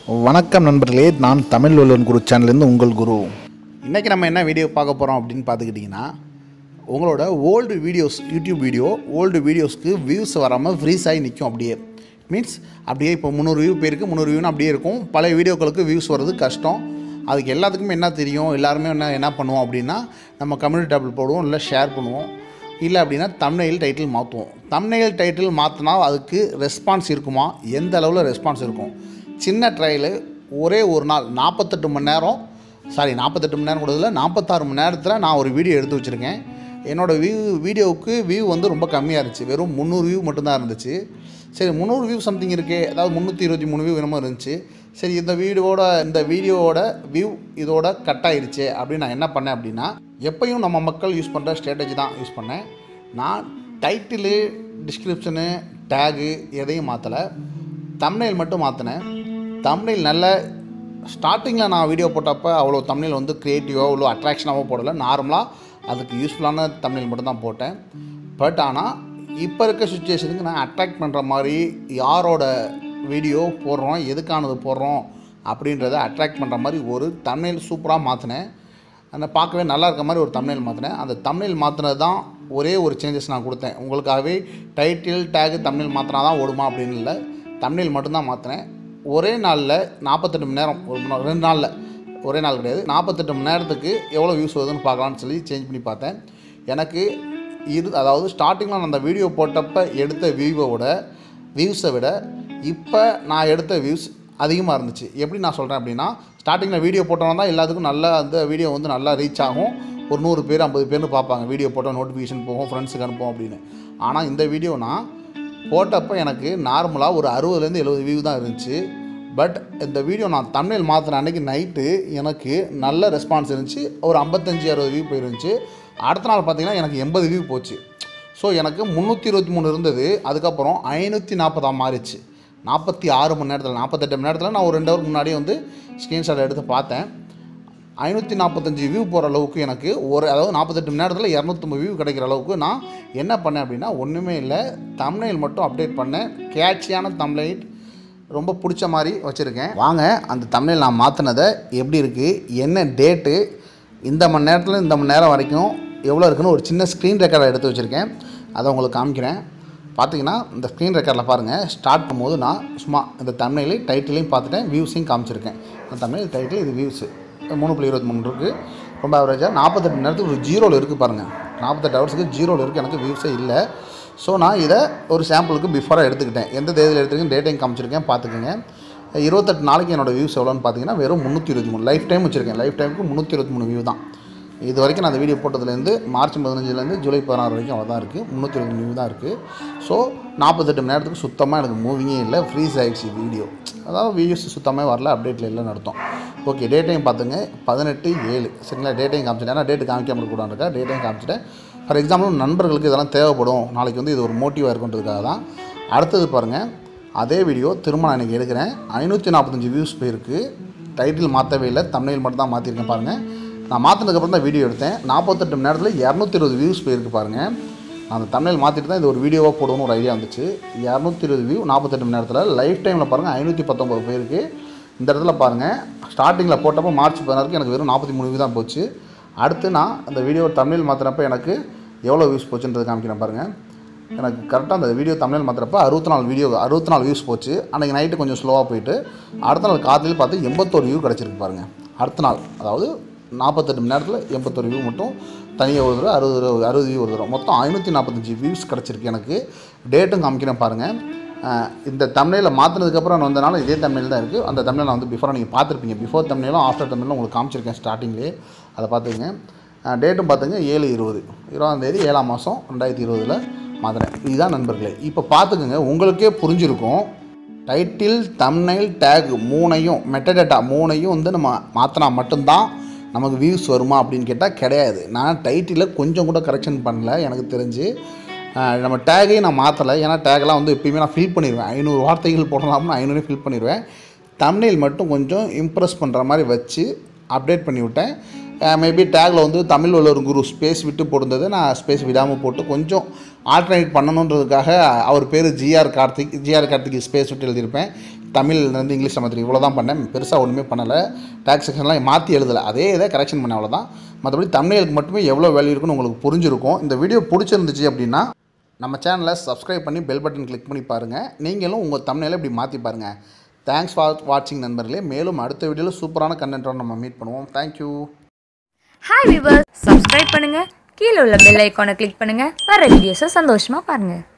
வணக்கம் நண்பர்களே நான் தமிழ் வல்லுவன் குரு சேனல்லேருந்து உங்கள் குரு இன்றைக்கி நம்ம என்ன வீடியோ பார்க்க போகிறோம் அப்படின்னு பார்த்துக்கிட்டிங்கன்னா உங்களோட old videos YouTube video old வீடியோஸ்க்கு வியூஸ் வராமல் ஃப்ரீஸ் ஆகி நிற்கும் அப்படியே மீன்ஸ் அப்படியே இப்போ முந்நூறு வியூ பேருக்கு முந்நூறு வியூன்னு அப்படியே இருக்கும் பழைய வீடியோக்களுக்கு வியூஸ் வர்றது கஷ்டம் அதுக்கு எல்லாத்துக்குமே என்ன தெரியும் எல்லாருமே என்ன என்ன பண்ணுவோம் அப்படின்னா நம்ம கம்யூனிட்டி டேபிள் போடுவோம் இல்லை ஷேர் பண்ணுவோம் இல்லை அப்படின்னா தம்னைல் டைட்டில் மாற்றுவோம் தம்னைல் டைட்டில் மாற்றினா அதுக்கு ரெஸ்பான்ஸ் இருக்குமா எந்த அளவில் ரெஸ்பான்ஸ் இருக்கும் சின்ன ட்ரையலு ஒரே ஒரு நாள் நாற்பத்தெட்டு மணி நேரம் சாரி நாற்பத்தெட்டு மணி நேரம் கூட இல்லை நாற்பத்தாறு மணி நேரத்தில் நான் ஒரு வீடியோ எடுத்து வச்சுருக்கேன் என்னோடய வியூ வீடியோவுக்கு வியூ வந்து ரொம்ப கம்மியாக இருந்துச்சு வெறும் முந்நூறு வியூ மட்டும்தான் இருந்துச்சு சரி முந்நூறு வியூ சம்திங் இருக்கே அதாவது முந்நூற்றி இருபத்தி மூணு வியூ என்னமோ இருந்துச்சு சரி இந்த வீடியோவோட இந்த வீடியோவோட வியூ இதோட கட் ஆயிருச்சு அப்படின்னு நான் என்ன பண்ணேன் அப்படின்னா எப்பயும் நம்ம மக்கள் யூஸ் பண்ணுற ஸ்ட்ராட்டஜி தான் யூஸ் பண்ணேன் நான் டைட்டிலு டிஸ்கிரிப்ஷனு டேகு எதையும் மாற்றலை தம்னைல் மட்டும் மாற்றினேன் தம்னைல் நல்ல ஸ்டார்டிங்கில் நான் வீடியோ போட்டப்போ அவ்வளோ தம்னைல் வந்து க்ரியேட்டிவாக அவ்வளோ அட்ராக்ஷனாகவும் போடலை நார்மலாக அதுக்கு யூஸ்ஃபுல்லான தம்னைல் மட்டும் தான் போட்டேன் பட் ஆனால் இப்போ இருக்க சுச்சுவேஷனுக்கு நான் அட்ராக்ட் பண்ணுற மாதிரி யாரோட வீடியோ போடுறோம் எதுக்கானது போடுறோம் அப்படின்றத அட்ராக்ட் பண்ணுற மாதிரி ஒரு தம்னைல் சூப்பராக மாற்றினேன் அந்த பார்க்கவே நல்லா இருக்க மாதிரி ஒரு தம்னைல் மாற்றினேன் அந்த தம்னைல் மாற்றினது தான் ஒரே ஒரு சேஞ்சஸ் நான் கொடுத்தேன் உங்களுக்காகவே டைட்டில் டேகு தம்னைல் மாற்றினா தான் ஓடுமா அப்படின்னு இல்லை தம்னைல் மட்டும்தான் மாற்றினேன் ஒரே நாளில் நாற்பத்தெட்டு மணி நேரம் ஒரு மணி நேரம், ரெண்டு நாளில் ஒரே நாள் கிடையாது நாற்பத்தெட்டு மணி நேரத்துக்கு எவ்வளோ வியூஸ் வருதுன்னு பார்க்கலான்னு சொல்லி சேஞ்ச் பண்ணி பார்த்தேன் எனக்கு இரு அதாவது ஸ்டார்டிங்கில் நான் அந்த வீடியோ போட்டப்போ எடுத்த வியூவை விட வியூஸை விட இப்போ நான் எடுத்த வியூஸ் அதிகமாக இருந்துச்சு எப்படி நான் சொல்கிறேன் அப்படின்னா ஸ்டார்டிங்கில் வீடியோ போட்டோன்னா தான் எல்லாத்துக்கும் நல்லா அந்த வீடியோ வந்து நல்லா ரீச் ஆகும் ஒரு நூறு பேர் ஐம்பது பேர்னு பார்ப்பாங்க வீடியோ போட்டால் நோட்டிஃபிகேஷன் போகும் ஃப்ரெண்ட்ஸுக்கு அனுப்புவோம் அப்படின்னு ஆனால் இந்த வீடியோ நான் போட்டப்போ எனக்கு நார்மலாக ஒரு அறுபதுலேருந்து எழுபது வியூ தான் இருந்துச்சு பட் இந்த வீடியோ நான் தமிழ் மாற்றின அன்றைக்கி நைட்டு எனக்கு நல்ல ரெஸ்பான்ஸ் இருந்துச்சு ஒரு ஐம்பத்தஞ்சு அறுபது வியூ போயிருந்துச்சு அடுத்த நாள் பார்த்தீங்கன்னா எனக்கு எண்பது வியூ போச்சு ஸோ எனக்கு முந்நூற்றி இருபத்தி மூணு இருந்தது அதுக்கப்புறம் ஐநூற்றி நாற்பதாக மாறிச்சு நாற்பத்தி ஆறு மணி நேரத்தில் நாற்பத்தெட்டு மணி நேரத்தில் நான் ஒரு ரெண்டு ஹவருக்கு முன்னாடியே வந்து ஸ்க்ரீன்ஷாட் எடுத்து பார்த்தேன் ஐநூற்றி நாற்பத்தஞ்சு வியூ போகிற அளவுக்கு எனக்கு ஒரு அதாவது நாற்பத்தெட்டு மணி நேரத்தில் இரநூத்தம்பது வியூ கிடைக்கிற அளவுக்கு நான் என்ன பண்ணேன் அப்படின்னா ஒன்றுமே இல்லை தம்னைல் மட்டும் அப்டேட் பண்ணேன் கேட்சியான தம்னைல் ரொம்ப பிடிச்ச மாதிரி வச்சுருக்கேன் வாங்க அந்த தம்னைல் நான் மாற்றினதை எப்படி இருக்குது என்ன டேட்டு இந்த மணி நேரத்தில் இந்த மணி நேரம் வரைக்கும் எவ்வளோ இருக்குன்னு ஒரு சின்ன ஸ்க்ரீன் ரெக்கார்டை எடுத்து வச்சுருக்கேன் அதை உங்களுக்கு காமிக்கிறேன் பார்த்தீங்கன்னா இந்த ஸ்க்ரீன் ரெக்கார்டில் பாருங்கள் ஸ்டார்ட் பண்ணும்போது நான் சும்மா இந்த தமிழையும் டைட்டிலையும் பார்த்துட்டேன் வியூஸையும் காமிச்சிருக்கேன் அந்த தமிழ் டைட்டில் இது வியூஸு மூணு புள்ளி இருபத்தி மூணு இருக்குது ரொம்ப ஆவரேஜாக நாற்பத்தெட்டு மணி நேரத்துக்கு ஒரு ஜீரோவில் இருக்குது பாருங்கள் நாற்பத்தெட்டு ஹவர்ஸுக்கு ஜீரோவில் இருக்குது எனக்கு வியூஸே இல்லை ஸோ நான் இதை ஒரு சாம்பிளுக்கு பிஃபோராக எடுத்துக்கிட்டேன் எந்த தேதியில் எடுத்துருக்கேன் டேட்டையும் காமிச்சிருக்கேன் பார்த்துக்கோங்க இருபத்தெட்டு நாளைக்கு என்னோடய வியூஸ் எவ்வளோன்னு பார்த்தீங்கன்னா வெறும் முந்நூற்றி இருபத்தி மூணு லைஃப் டைம் வச்சுருக்கேன் லைஃப் டைமுக்கு முந்நூற்றி இருபத்தி மூணு வியூ தான் இது வரைக்கும் நான் அந்த வீடியோ போட்டதுலேருந்து மார்ச் பதினஞ்சுலேருந்து ஜூலை பதினாறு வரைக்கும் அவ்வளோ தான் இருக்குது முந்நூற்றி இருபது வியூ தான் இருக்குது ஸோ நாற்பத்தெட்டு மணி நேரத்துக்கு சுத்தமாக எனக்கு மூவிங்கே இல்லை ஃப்ரீஸ் ஆகிடுச்சு வீடியோ அதாவது வியூஸ் சுத்தமாக வரல அப்டேட்டில் இல்லைன்னு அர்த்தம் ஓகே டேட்டையும் பார்த்துங்க பதினெட்டு ஏழு சரிங்களா டேட்டையும் காமிச்சிட்டேன் ஏன்னா டேட்டு காமிக்காமல் இருக்கக்கூடாது இருக்கா டேட்டையும் காமிச்சிட்டேன் ஃபார் எக்ஸாம்பிள் நண்பர்களுக்கு இதெல்லாம் தேவைப்படும் நாளைக்கு வந்து இது ஒரு மோட்டிவாக இருக்குன்றதுக்காக தான் அடுத்தது பாருங்கள் அதே வீடியோ திரும்ப நான் இன்றைக்கி எடுக்கிறேன் ஐநூற்றி நாற்பத்தஞ்சு வியூஸ் போயிருக்கு டைட்டில் மாற்றவே இல்லை தமிழில் மட்டும் தான் மாற்றிருக்கேன் பாருங்கள் நான் மாற்றினதுக்கப்புறம் தான் வீடியோ எடுத்தேன் நாற்பத்தெட்டு மணி நேரத்தில் இரநூத்தி இருபது வியூஸ் போயிருக்கு பாருங்கள் நான் அந்த தமிழ் மாற்றிட்டு தான் இது ஒரு வீடியோவாக போடணும்னு ஒரு ஐடியா வந்துச்சு இரநூத்தி இருபது வியூ நாற்பத்தெட்டு மணி நேரத்தில் லைஃப் டைமில் பாருங்கள் ஐநூற்றி பத்தொம்பது பேருக்கு இந்த இடத்துல பாருங்கள் ஸ்டார்டிங்கில் போட்டப்போ மார்ச் பதினாறுக்கு எனக்கு வெறும் நாற்பத்தி மூணு வியூ தான் போச்சு அடுத்து நான் அந்த வீடியோ தமிழ் மாற்றினப்போ எனக்கு எவ்வளோ வியூஸ் போச்சுன்றது காமிக்கிறேன் பாருங்கள் எனக்கு கரெக்டாக அந்த வீடியோ தமிழ் மாத்திரப்ப அறுபத்தி நாலு வீடியோ அறுபத்தி நாலு வியூஸ் போச்சு அன்றைக்கி நைட்டு கொஞ்சம் ஸ்லோவாக போயிட்டு அடுத்த நாள் காலையில் பார்த்து எண்பத்தோரு வியூ கிடச்சிருக்கு பாருங்கள் அடுத்த நாள் அதாவது நாற்பத்தெட்டு மணி நேரத்தில் எண்பத்தொரு வியூ மட்டும் தனியாக ஒரு தடவை அறுபது தடவை அறுபது வியூ ஒரு தடவை மொத்தம் ஐநூற்றி நாற்பத்தஞ்சு வியூஸ் கிடச்சிருக்கு எனக்கு டேட்டும் காமிக்கிறேன் பாருங்கள் அஹ் இந்த தமிழில் மாற்றினதுக்கப்புறம் நான் வந்தனால இதே தமிழ் தான் இருக்குது அந்த தமிழை நான் வந்து பிஃபோராக நீங்கள் பார்த்துருப்பீங்க பிஃபோர் தமிழும் ஆஃப்டர் தமிழும் உங்களுக்கு காமிச்சிருக்கேன் ஸ்டார்டிங்லேயே அதை பார்த்துக்கங்க டேட்டும் பார்த்துங்க ஏழு இருபது இருபதாம் தேதி ஏழாம் மாதம் ரெண்டாயிரத்தி இருபதில் மாத்திரேன் இதுதான் நண்பர்களே இப்போ பார்த்துக்குங்க உங்களுக்கே புரிஞ்சிருக்கும் டைட்டில் தம்னைல் டேக் மூணையும் மெட்டடேட்டா மூணையும் வந்து நம்ம மாற்றினா மட்டும்தான் நமக்கு வியூஸ் வருமா அப்படின்னு கேட்டால் கிடையாது நான் டைட்டில் கொஞ்சம் கூட கரெக்ஷன் பண்ணல எனக்கு தெரிஞ்சு ஆஹ் நம்ம டேகையும் நான் மாற்றலை ஏன்னா டேக்லாம் வந்து எப்பயுமே நான் ஃபில் பண்ணிடுவேன் ஐநூறு வார்த்தைகள் போடலாம்னு ஐநூறு ஃபில் பண்ணிடுவேன் தம்னைல் மட்டும் கொஞ்சம் இம்ப்ரெஸ் பண்ணுற மாதிரி வச்சு அப்டேட் பண்ணி விட்டேன் மேபி டேக்கில் வந்து தமிழ் வல்லுவர் குரு ஸ்பேஸ் விட்டு போட்டிருந்தது நான் ஸ்பேஸ் விடாமல் போட்டு கொஞ்சம் ஆல்டர்னேட் பண்ணணுன்றதுக்காக அவர் பேர் GR Karthik GR Karthik space விட்டு எழுதியிருப்பேன் தமிழ்லேருந்து இங்கிலீஷில் மாற்றி இவ்வளோ தான் பண்ணேன் பெருசாக ஒன்றுமே பண்ணலை டேக்ஸ் செக்ஷன்லாம் மாற்றி எழுதலை அதே இதை கரெக்ஷன் பண்ண அவ்வளோதான் மற்றபடி தமிழுக்கு மட்டுமே எவ்வளோ வேல்யூ இருக்குன்னு உங்களுக்கு புரிஞ்சிருக்கும் இந்த வீடியோ பிடிச்சிருந்துச்சு அப்படின்னா நம்ம சேனலை சப்ஸ்கிரைப் பண்ணி பெல் பட்டன் கிளிக் பண்ணி பாருங்கள் நீங்களும் உங்கள் தமிழில் இப்படி மாற்றி பாருங்கள் தேங்க்ஸ் ஃபார் வாட்சிங் நண்பர்களே மேலும் அடுத்த வீடியோவில் சூப்பரான கண்டென்ட்டோட நம்ம மீட் பண்ணுவோம் தேங்க்யூ ஹாய் விவர் சப்ஸ்கிரைப் பண்ணுங்க கீழே உள்ள பெல் ஐக்கானை கிளிக் பண்ணுங்க வர வீடியோஸை சந்தோஷமா பாருங்க